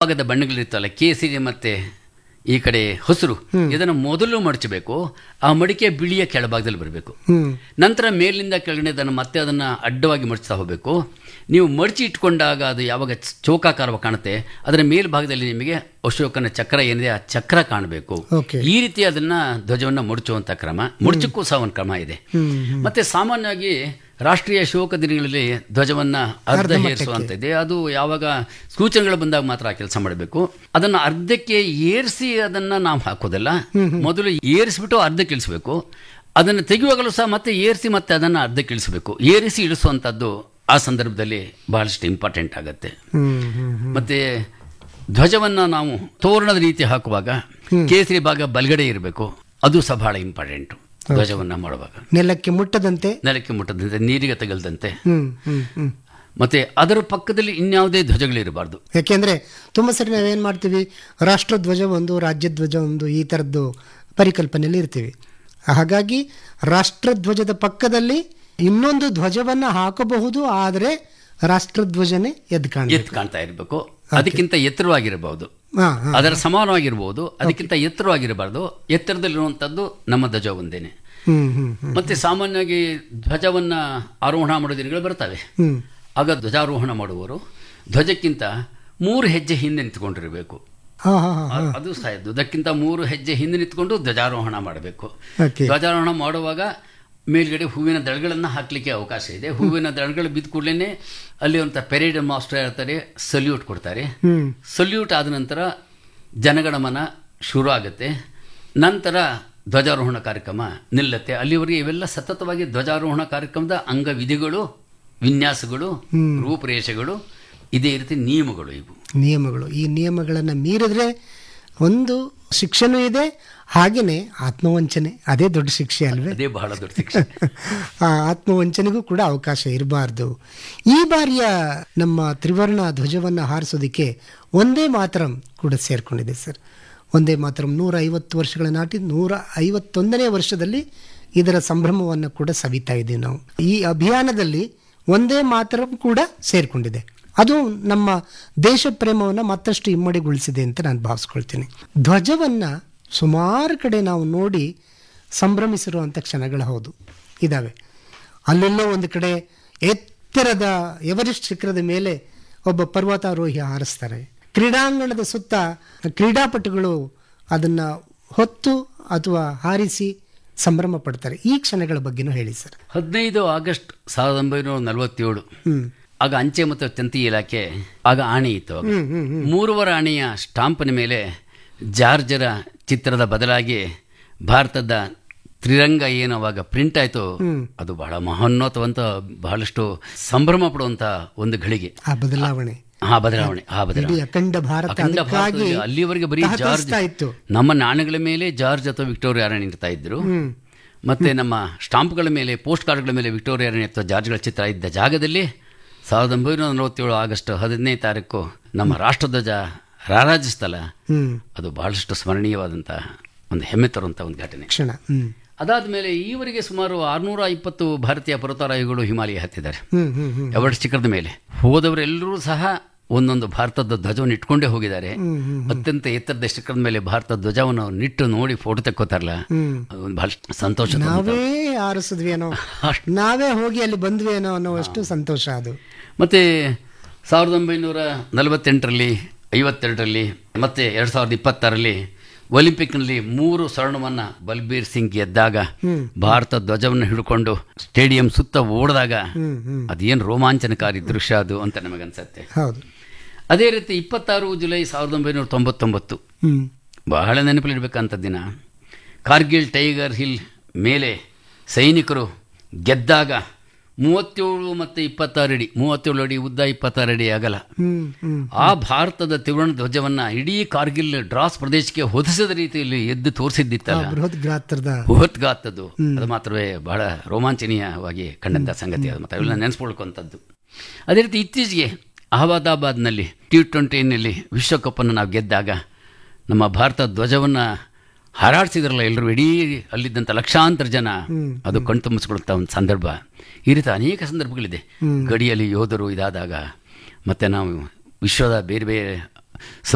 ಮೇಲ್ಭಾಗದ ಬಣ್ಣಗಳಿರ್ತಲ್ಲ ಕೇಸರಿ ಮತ್ತೆ ಈ ಕಡೆ ಹಸಿರು ಇದನ್ನು ಮೊದಲು ಮಡಚಬೇಕು ಆ ಮಡಿಕೆ ಬಿಳಿಯ ಕೆಳಭಾಗದಲ್ಲಿ ಬರಬೇಕು ಹ್ಮ್ ನಂತರ ಮೇಲಿಂದ ಕೆಳಗಡೆ ಅದನ್ನು ಮತ್ತೆ ಅದನ್ನು ಅಡ್ಡವಾಗಿ ಮಡಚ್ತಾ ಹೋಗಬೇಕು ನೀವು ಮಡಚಿ ಇಟ್ಕೊಂಡಾಗ ಅದು ಯಾವಾಗ ಚ- ಚೌಕಾಕಾರವಾಗಿ ಕಾಣುತ್ತೆ ಅದರ ಮೇಲ್ಭಾಗದಲ್ಲಿ ನಿಮಗೆ ಅಶೋಕನ ಚಕ್ರ ಏನಿದೆ ಆ ಚಕ್ರ ಕಾಣಬೇಕು ಓಕೆ ಈ ರೀತಿ ಅದನ್ನ ಧ್ವಜವನ್ನ ಮುಡಚುವಂತ ಕ್ರಮ ಮುಡಚಕ್ಕೂ ಸಹ ಒಂದು ಕ್ರಮ ಇದೆ ಮತ್ತೆ ಸಾಮಾನ್ಯವಾಗಿ ರಾಷ್ಟ್ರೀಯ ಶೋಕ ದಿನಗಳಲ್ಲಿ ಧ್ವಜವನ್ನ ಅರ್ಧ ಏರಿಸುವಂತಿದೆ ಅದು ಯಾವಾಗ ಸೂಚನೆಗಳು ಬಂದಾಗ ಮಾತ್ರ ಕೆಲಸ ಮಾಡಬೇಕು ಅದನ್ನ ಅರ್ಧಕ್ಕೆ ಏರಿಸಿ ಅದನ್ನ ನಾವು ಹಾಕೋದಿಲ್ಲ ಮೊದಲು ಏರಿಸ್ಬಿಟ್ಟು ಅರ್ಧಕ್ಕೆ ಇಳಿಸ್ಬೇಕು ಅದನ್ನು ತೆಗೆಯುವಾಗಲೂ ಸಹ ಮತ್ತೆ ಏರಿಸಿ ಮತ್ತೆ ಅದನ್ನ ಅರ್ಧಕ್ಕೆ ಇಳಿಸಬೇಕು ಏರಿಸಿ ಇಳಿಸುವಂತದ್ದು ಆ ಸಂದರ್ಭದಲ್ಲಿ ಬಹಳಷ್ಟು ಇಂಪಾರ್ಟೆಂಟ್ ಆಗುತ್ತೆ ಹ್ಮ್ ಹ್ಮ್ ಹ್ಮ್ ಮತ್ತೆ ಧ್ವಜವನ್ನ ನಾವು ತೋರಣದ ರೀತಿ ಹಾಕುವಾಗ ಕೇಸರಿ ಭಾಗ ಬಲಗಡೆ ಇರಬೇಕು ಅದು ಸಹ ಬಹಳ ಇಂಪಾರ್ಟೆಂಟ್ ಧ್ವಜವನ್ನ ಮಾಡುವಾಗ ನೆಲಕ್ಕೆ ಮುಟ್ಟದಂತೆ ನೆಲಕ್ಕೆ ಮುಟ್ಟದಂತೆ ನೀರಿಗೆ ತಗಲ್ದಂತೆ ಹ್ಮ್ ಹ್ಮ್ ಹ್ಮ್ ಮತ್ತೆ ಅದರ ಪಕ್ಕದಲ್ಲಿ ಇನ್ಯಾವುದೇ ಧ್ವಜಗಳಿರಬಾರ್ದು ಯಾಕೆಂದ್ರೆ ತುಂಬ ಸರಿ ನಾವೇನು ಮಾಡ್ತೀವಿ ರಾಷ್ಟ್ರಧ್ವಜ ಒಂದು ರಾಜ್ಯಧ್ವಜ ಒಂದು ಈ ಥರದ್ದು ಪರಿಕಲ್ಪನೆಯಲ್ಲಿ ಇರ್ತೀವಿ ಹಾಗಾಗಿ ರಾಷ್ಟ್ರಧ್ವಜದ ಪಕ್ಕದಲ್ಲಿ ಇನ್ನೊಂದು ಧ್ವಜವನ್ನ ಹಾಕಬಹುದು ಆದರೆ ರಾಷ್ಟ್ರಧ್ವಜನೇ ಎದ್ದು ಕಾಣಬೇಕು ಎತ್ತು ಕಾಣ್ತಾ ಇರಬೇಕು ಅದಕ್ಕಿಂತ ಎತ್ತರವಾಗಿರಬಹುದು ಹಾ ಹಾ ಅದರ ಸಮಾನವಾಗಿರಬಹುದು ಅದಕ್ಕಿಂತ ಎತ್ತರವಾಗಿರಬಾರ್ದು ಎತ್ತರದಲ್ಲಿರುವಂತದ್ದು ನಮ್ಮ ಧ್ವಜ ಒಂದೇನೆ ಹ್ಮ್ ಹ್ಮ್ ಹ್ಮ್ ಮತ್ತೆ ಸಾಮಾನ್ಯವಾಗಿ ಧ್ವಜವನ್ನ ಆರೋಹಣ ಮಾಡೋ ದಿನಗಳು ಬರ್ತವೆ ಹ್ಮ್ ಆಗ ಧ್ವಜಾರೋಹಣ ಮಾಡುವವರು ಧ್ವಜಕ್ಕಿಂತ ಮೂರು ಹೆಜ್ಜೆ ಹಿಂದೆ ನಿಂತ್ಕೊಂಡಿರಬೇಕು ಹಾ ಹಾ ಹಾ ಅ- ಅದು ಸಹ ಇದಕ್ಕಿಂತ ಮೂರು ಹೆಜ್ಜೆ ಹಿಂದೆ ನಿಂತ್ಕೊಂಡು ಧ್ವಜಾರೋಹಣ ಮಾಡಬೇಕು ಓಕೆ ಧ್ವಜಾರೋಹಣ ಮಾಡುವಾಗ ಮೇಲ್ಗಡೆ ಹೂವಿನ ದಳಗಳನ್ನು ಹಾಕಲಿಕ್ಕೆ ಅವಕಾಶ ಇದೆ ಹೂವಿನ ದಳಗಳು ಬಿದ್ದ ಕೂಡಲೇ ಅಲ್ಲಿ ಒಂದು ಪೆರೇಡ್ ಮಾಸ್ಟರ್ ಇರ್ತಾರೆ ಸಲ್ಯೂಟ್ ಕೊಡ್ತಾರೆ ಹ್ಮ್ ಸಲ್ಯೂಟ್ ಆದ ನಂತರ ಜನಗಣಮನ ಶುರು ಆಗುತ್ತೆ ನಂತರ ಧ್ವಜಾರೋಹಣ ಕಾರ್ಯಕ್ರಮ ನಿಲ್ಲುತ್ತೆ ಅಲ್ಲಿವರೆಗೆ ಇವೆಲ್ಲ ಸತತವಾಗಿ ಧ್ವಜಾರೋಹಣ ಕಾರ್ಯಕ್ರಮದ ಅಂಗವಿಧಿಗಳು ವಿನ್ಯಾಸಗಳು ರೂಪರೇಷೆಗಳು ಇದೇ ರೀತಿ ನಿಯಮಗಳು ಇವು ನಿಯಮಗಳು ಈ ನಿಯಮಗಳನ್ನು ಮೀರಿದ್ರೆ ಒಂದು ಶಿಕ್ಷೆನೂ ಇದೆ ಹಾಗೆಯೇ ಆತ್ಮವಂಚನೆ ಅದೇ ದೊಡ್ಡ ಶಿಕ್ಷೆ ಅಲ್ವೇ ಅದೇ ಬಹಳ ದೊಡ್ಡ ಶಿಕ್ಷೆ ಆ ಆತ್ಮವಂಚನೆಗೂ ಕೂಡ ಅವಕಾಶ ಇರಬಾರ್ದು ಈ ಬಾರಿಯ ನಮ್ಮ ತ್ರಿವರ್ಣ ಧ್ವಜವನ್ನು ಹಾರಿಸೋದಕ್ಕೆ ಒಂದೇ ಮಾತರಂ ಕೂಡ ಸೇರ್ಕೊಂಡಿದೆ ಸರ್ ಒಂದೇ ಮಾತರಂ ನೂರ ಐವತ್ತು ವರ್ಷಗಳ ನಾಟಿ ನೂರ ಐವತ್ತೊಂದನೇ ವರ್ಷದಲ್ಲಿ ಇದರ ಸಂಭ್ರಮವನ್ನು ಕೂಡ ಸವಿತಾ ಇದ್ದೀವಿ ನಾವು ಈ ಅಭಿಯಾನದಲ್ಲಿ ಒಂದೇ ಮಾತರಂ ಕೂಡ ಸೇರ್ಕೊಂಡಿದೆ ಅದು ನಮ್ಮ ದೇಶ ಪ್ರೇಮವನ್ನು ಮತ್ತಷ್ಟು ಇಮ್ಮಡಿಗೊಳಿಸಿದೆ ಅಂತ ನಾನು ಭಾವಿಸ್ಕೊಳ್ತೀನಿ ಧ್ವಜವನ್ನು ಸುಮಾರು ಕಡೆ ನಾವು ನೋಡಿ ಸಂಭ್ರಮಿಸಿರುವಂಥ ಕ್ಷಣಗಳು ಹೌದು ಇದ್ದಾವೆ ಅಲ್ಲೆಲ್ಲೋ ಒಂದು ಕಡೆ ಎತ್ತರದ ಎವರೆಸ್ಟ್ ಶಿಖರದ ಮೇಲೆ ಒಬ್ಬ ಪರ್ವತಾರೋಹಿ ಹಾರಿಸ್ತಾರೆ ಕ್ರೀಡಾಂಗಣದ ಸುತ್ತ ಕ್ರೀಡಾಪಟುಗಳು ಅದನ್ನು ಹೊತ್ತು ಅಥವಾ ಹಾರಿಸಿ ಸಂಭ್ರಮ ಪಡ್ತಾರೆ ಈ ಕ್ಷಣಗಳ ಬಗ್ಗೆನೂ ಹೇಳಿ ಸರ್ ಹದಿನೈದು ಆಗಸ್ಟ್ ಸಾವಿರದ ಒಂಬೈನೂರ ನಲವತ್ತೇಳು ಹ್ಮ್ ಆಗ ಅಂಚೆ ಮತ್ತು ತಂತಿ ಇಲಾಖೆ ಆಗ ಆಣೆ ಇತ್ತು ಆಗ. ಹ್ಮ್ ಹ್ಮ್ ಹ್ಮ್ ಮೂರುವರೆ ಆಣೆಯ ಸ್ಟಾಂಪಿನ ಮೇಲೆ ಜಾರ್ಜರ ಚಿತ್ರದ ಬದಲಾಗಿ ಭಾರತದ ತ್ರಿರಂಗ ಏನು ಅವಾಗ ಪ್ರಿಂಟ್ ಆಯಿತು ಅದು ಬಹಳ ಮಹೋನ್ನತವಂತ ಬಹಳಷ್ಟು ಸಂಭ್ರಮ ಪಡುವಂತ ಒಂದು ಘಳಿಗೆ ಆ ಬದಲಾವಣೆ ಆ ಬದಲಾವಣೆ ಆ ಇಡೀ ಬದಲಾವಣೆ ಅಖಂಡ ಭಾರತ ಅಖಂಡ ಅದಕ್ಕಾಗಿ ಭಾರತದಲ್ಲಿ ಅಲ್ಲಿವರೆಗೆ ಬರೀ ಜಾರ್ಜ್ ತಹತಹಿಸ್ತಾ ಇತ್ತು ನಮ್ಮ ನಾಣ್ಯಗಳ ಮೇಲೆ ಜಾರ್ಜ್ ಅಥವಾ ವಿಕ್ಟೋರಿಯಾ ರಾಣಿ ಇರ್ತಾ ಇದ್ರು ಹ್ಮ್ ಮತ್ತೆ ನಮ್ಮ ಸ್ಟಾಂಪ್ಗಳ ಮೇಲೆ ಪೋಸ್ಟ್ ಕಾರ್ಡ್ಗಳ ಮೇಲೆ ವಿಕ್ಟೋರಿಯಾ ರಾಣಿ ಅಥವಾ ಜಾರ್ಜ್ಗಳ ಚಿತ್ರ ಇದ್ದ ಜಾಗದಲ್ಲಿ ಸಾವಿರದ ಒಂಬೈನೂರ ನಲವತ್ತೇಳು ಆಗಸ್ಟ್ ಹದಿನೈದು ತಾರೀಕು ನಮ್ಮ ರಾಷ್ಟ್ರಧ್ವಜ ರಾರಾಜಿಸ್ತಲ್ಲ ಹ್ಮ್ ಅದು ಬಹಳಷ್ಟು ಸ್ಮರಣೀಯವಾದಂಥ ಒಂದು ಹೆಮ್ಮೆ ತರುವಂಥ ಒಂದು ಘಟನೆ ಕ್ಷಣ ಹ್ಮ್ ಅದಾದ ಮೇಲೆ ಈವರೆಗೆ ಸುಮಾರು ಆರುನೂರ ಇಪ್ಪತ್ತು ಭಾರತೀಯ ಪರ್ವತಾರೋಹಿಗಳು ಹಿಮಾಲಯ ಹತ್ತಿದ್ದಾರೆ ಹ್ಮ್ ಹ್ಮ್ ಹ್ಮ್ ಎವರೆಸ್ಟ್ ಶಿಖರದ ಮೇಲೆ ಹೋದವರೆಲ್ಲರೂ ಸಹ ಒಂದೊಂದು ಭಾರತದ ಧ್ವಜವನ್ನು ಇಟ್ಕೊಂಡೇ ಹೋಗಿದ್ದಾರೆ ಹ್ಮ್ ಹ್ಮ್ ಅತ್ಯಂತ ಎತ್ತರದ ಶಿಖರದ ಮೇಲೆ ಭಾರತದ ಧ್ವಜವನ್ನು ನಿಟ್ಟು ನೋಡಿ ಫೋಟೋ ತೆಕ್ಕೋತಾರಲ್ಲ ಹ್ಮ್ ಅದು ಒಂದು ಬಹಳ ಸಂತೋಷ ನಾವೇ ಆರಿಸಿದ್ವಿ ಏನೋ ನಾವೇ ಹೋಗಿ ಅಲ್ಲಿ ಬಂದ್ವಿ ಏನೋ ಅನ್ನೋವಷ್ಟು ಸಂತೋಷ ಅದು ಮತ್ತೆ ಸಾವಿರದ ಒಂಬೈನೂರ ನಲವತ್ತೆಂಟರಲ್ಲಿ ಐವತ್ತೆರಡರಲ್ಲಿ ಮತ್ತೆ ಎರಡು ಸಾವಿರದ ಇಪ್ಪತ್ತಾರಲ್ಲಿ ಒಲಿಂಪಿಕ್ನಲ್ಲಿ ಮೂರು ಸ್ವರ್ಣವನ್ನ ಬಲ್ಬೀರ್ ಸಿಂಗ್ ಗೆದ್ದಾಗ ಭಾರತ ಧ್ವಜವನ್ನು ಹಿಡ್ಕೊಂಡು ಸ್ಟೇಡಿಯಂ ಸುತ್ತ ಓಡಿದಾಗ ಹ್ಮ್ ಹ್ಮ್ ಅದೇನು ರೋಮಾಂಚನಕಾರಿ ದೃಶ್ಯ ಅದು ಅಂತ ನಮಗನ್ಸತ್ತೆ ಹೌದು ಅದೇ ರೀತಿ ಇಪ್ಪತ್ತಾರು ಜುಲೈ ಸಾವಿರದ ಒಂಬೈನೂರ ತೊಂಬತ್ತೊಂಬತ್ತು ಹ್ಮ್ ಬಹಳ ನೆನಪಲ್ಲಿಡ್ಬೇಕಂತ ದಿನ ಕಾರ್ಗಿಲ್ ಟೈಗರ್ ಹಿಲ್ ಮೇಲೆ ಸೈನಿಕರು ಗೆದ್ದಾಗ ಮೂವತ್ತೇಳು ಮತ್ತು ಇಪ್ಪತ್ತಾರು ಅಡಿ ಮೂವತ್ತೇಳು ಅಡಿ ಉದ್ದ ಇಪ್ಪತ್ತಾರು ಅಡಿ ಅಗಲ ಹ್ಮ್ ಹ್ಮ್ ಆ ಭಾರತದ ತ್ರಿವರ್ಣ ಧ್ವಜವನ್ನ ಇಡೀ ಕಾರ್ಗಿಲ್ ಡ್ರಾಸ್ ಪ್ರದೇಶಕ್ಕೆ ಹೊದಿಸಿದ ರೀತಿಯಲ್ಲಿ ಎದ್ದು ಆ ತೋರಿಸಿದ್ದಿತ್ತಲ್ಲ ಬೃಹತ್ ಗಾತ್ರದ ಬೃಹತ್ಗಾತದ್ದು ಅದು ಮಾತ್ರವೇ ಬಹಳ ರೋಮಾಂಚನೀಯವಾಗಿ ಕಂಡಂಥ ಸಂಗತಿ ಅದು ಮತ್ತೆ ಅವೆಲ್ಲ ನೆನೆಸ್ಕೊಳ್ಕೊಂಥದ್ದು ಅದೇ ರೀತಿ ಇತ್ತೀಚೆಗೆ ಅಹಮದಾಬಾದ್ನಲ್ಲಿ ಟಿ ಟ್ವೆಂಟಿನಲ್ಲಿ ವಿಶ್ವಕಪ್ಪನ್ನು ನಾವು ಗೆದ್ದಾಗ ನಮ್ಮ ಭಾರತ ಧ್ವಜವನ್ನು ಹಾರಾಡಿಸಿದ್ರಲ್ಲ ಎಲ್ಲರೂ ಇಡೀ ಅಲ್ಲಿದ್ದಂಥ ಲಕ್ಷಾಂತರ ಜನ ಅದು ಕಣ್ತುಂಬಿಸ್ಕೊಳ್ಳುವಂಥ ಒಂದು ಸಂದರ್ಭ ಈ ರೀತಿ ಅನೇಕ ಸಂದರ್ಭಗಳಿದೆ ಗಡಿಯಲ್ಲಿ ಯೋಧರು ಇದಾದಾಗ ಮತ್ತು ನಾವು ವಿಶ್ವದ ಬೇರೆ ಬೇರೆ